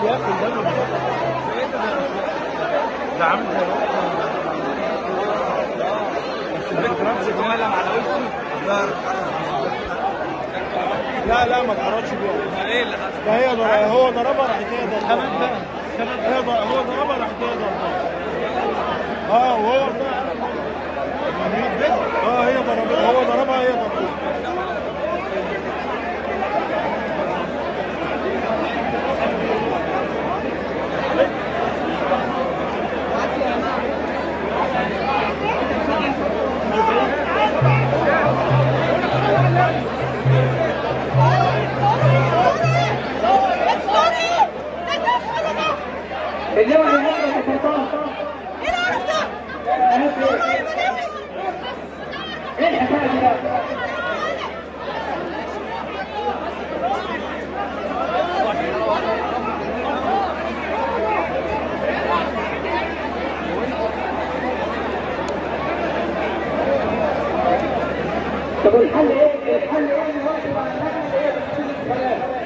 بياكل ده ده عامل زي بس البيت رمز جمالهم على وشه لا لا ما اتحركش بيها ايه اللي حصل؟ ده هي ضر- هو ضربها راح تقدر كمان بقى هي ض- هو ضربها راح تقدر اه وهو اه هي ضربها هو ضربها هي ضربها اليوم هيموت يا سلطان ايه الحكايه دي بقى؟ طب الحل ايه؟ الحل ايه دلوقتي مع الناس اللي هي بتشوف الكلام؟